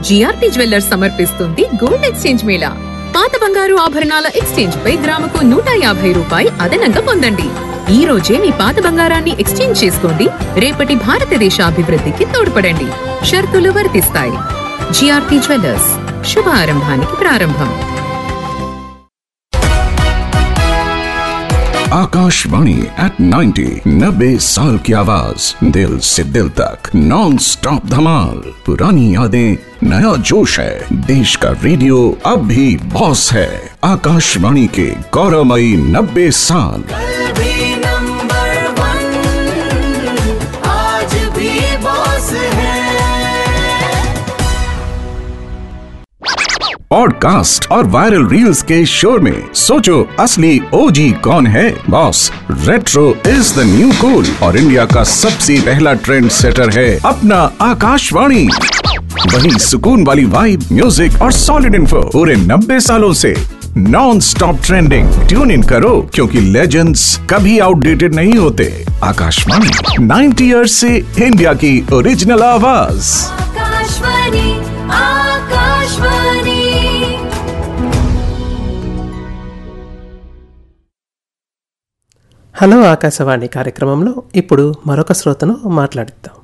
GRT jewellers సమర్పిస్తుంది gold exchange mela పాత బంగారు ఆభరణాల ఎక్స్చేంజ్ పై గ్రాముకు నూట యాభై రూపాయి అదనంగా పొందండి ఈ రోజే మీ పాత బంగారాన్ని ఎక్స్చేంజ్ చేసుకోండి రేపటి భారతదేశ అభివృద్ధికి తోడ్పడండి షరతులు వర్తిస్తాయి జిఆర్టీ జ్యువెల్లర్స్ శుభ ఆరంభానికి ప్రారంభం आकाशवाणी एट 90 नब्बे साल की आवाज दिल से दिल तक नॉन स्टॉप धमाल पुरानी यादें नया जोश है देश का रेडियो अब भी बॉस है आकाशवाणी के गौरवमयी नब्बे साल भी नंबर वन आज भी बॉस है पॉडकास्ट और वायरल रील्स के शोर में सोचो असली ओजी कौन है boss retro is the new cool और इंडिया का सबसे पहला ट्रेंड सेटर है अपना आकाशवाणी वही सुकून वाली वाइब म्यूजिक और सॉलिड इन्फो पूरे नब्बे सालों से non stop trending tune in करो क्योंकि लेजेंड्स कभी आउटडेटेड नहीं होते आकाशवाणी 90 इयर्स से इंडिया की ओरिजिनल आवाज आकाशवाणी आकाशवाणी హలో ఆకాశవాణి కార్యక్రమంలో ఇప్పుడు మరొక శ్రోతను మాట్లాడిద్దాం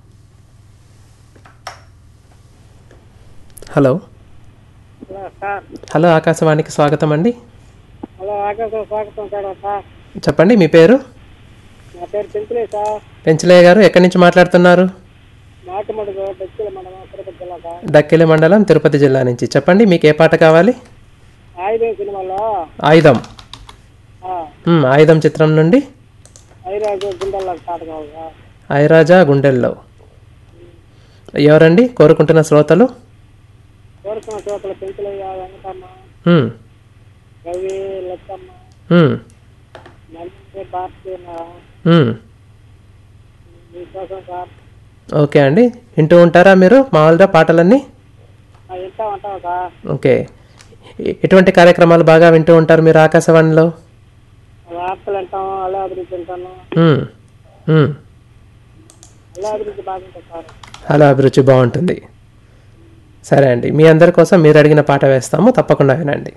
హలో హలో సార్ హలో ఆకాశవాణికి స్వాగతం అండి హలో ఆకాశం స్వాగతం సార్ సార్ చెప్పండి మీ పేరు నా పేరు పెంచులే సార్ పెంచలయ్య గారు ఎక్కడి నుంచి మాట్లాడుతున్నారు నాటుమడుగు బెచ్చిల మండలం తిరుపతి జిల్లా సార్ డక్కెలి మండలం తిరుపతి జిల్లా నుంచి చెప్పండి మీకు ఏ పాట కావాలి ఆయుధం సినిమాలో ఆయుధం ఆ, మ్, ఆయుధం చిత్రం నుండి ఐరాజు గుండెల్లో పాట కావాలి సార్ ఐరాజా గుండెల్లో ఎవరండి కోరుకుంటున్న శ్రోతలు కోరుకున్న చోట్ల పెంచులయ్య వెంకటమ్మ మ్, రవి లచ్చమ్మ మ్, నంది భారతి మ్. మీకోసం సార్ ఓకే అండి వింటూ ఉంటారా మీరు మామూలుగా పాటలన్నీ ఆ, వింటా ఉంటాం సార్ ఓకే ఎ- ఎటువంటి కార్యక్రమాలు బాగా వింటూ ఉంటారు మీరు ఆకాశవాణిలో వార్తలు వింటాం అలా అభివృద్ధి వింటాను మ్మ్. మ్మ్. అలా అభివృద్ధి బాగుంటుంది సార్ హలో అభిరుచి బాగుంటుంది సరే అండి మీ అందరి కోసం మీరు అడిగిన పాట వేస్తాము తప్పకుండా వినండి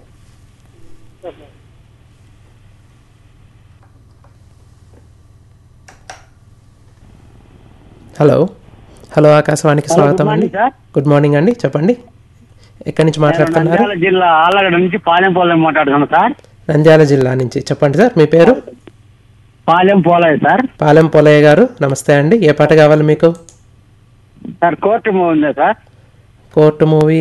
హలో హలో ఆకాశవాణికి స్వాగతం అండి సార్. గుడ్ మార్నింగ్ అండి చెప్పండి ఎక్కడి నుంచి మాట్లాడుతున్నారు నంద్యాల జిల్లా ఆలగడ నుంచి పాలెం పోలెం మాట్లాడుతున్నాను సార్ నంద్యాల జిల్లా నుంచి చెప్పండి సార్ మీ పేరు పాలెం పోలయ్య సార్ పాలెం పోలయ్య గారు నమస్తే అండి ఏ పాట కావాలి మీకు సార్ కోర్టు మూవీ ఉందా సార్ కోర్టు మూవీ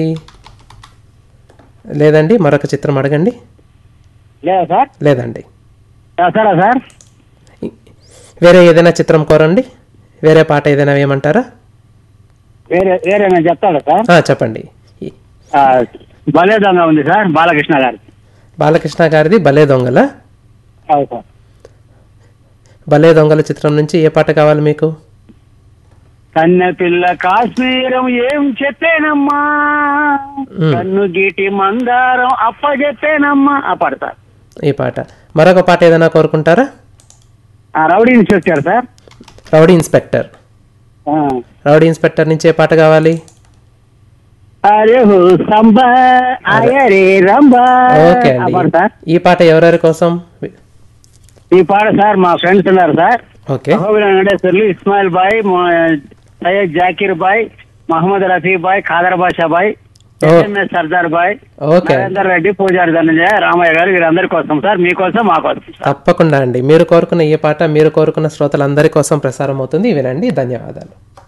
లేదండి మరొక చిత్రం అడగండి లేదా సార్ లేదండి చేస్తారా సార్ వేరే ఏదైనా చిత్రం కోరండి వేరే పాట ఏదైనా వేయమంటారా వేరే వేరే నేను చెప్తాడా సార్ ఆ, చెప్పండి ఈ- ఆ, బలేదంగా ఉంది సార్ బాలకృష్ణ గారి బాలకృష్ణ గారిది భలే దొంగల అవును సార్ భలే దొంగల చిత్రం నుంచి ఏ పాట కావాలి మీకు కన్నె పిల్ల కాశ్మీరం ఏం చెప్పేనమ్మా మ్. కన్ను గీటి మందారం అప్ప చెప్పేనమ్మా ఆ పాట సార్ ఈ పాట మరొక పాట ఏదైనా కోరుకుంటారా ఆ, Rowdy Inspector sir Rowdy Inspector ఆ. రౌడీ ఇన్స్పెక్టర్ నుంచి ఏ పాట కావాలి అరే హో సంబా అరే రంబా ఓకే ఆ అండి పాట సార్ ఈ పాట ఎవరెవరి కోసం ఈ పాట సార్ మా ఫ్రెండ్స్ ఉన్నారు సార్ ఓకే మహబూబ్ వెంకటేశ్వర్లు ఇస్మాయిల్ బాయ్ మొ- సయ్యద్ జాకీర్ బాయ్ మహమ్మద్ రఫీ బాయ్ ఖాదర్ బాషా బాయ్ ఓ. ఎస్ఎంఎస్ సర్దార్ బాయ్ ఓకే నరేందర్ రెడ్డి పూజారి ధనంజయ రామయ్య గారు వీరందరి కోసం సార్ మీకోసం మా కోసం తప్పకుండా అండి మీరు కోరుకున్న ఈ పాట మీరు కోరుకున్న శ్రోతలందరి కోసం ప్రసారం అవుతుంది వినండి ధన్యవాదాలు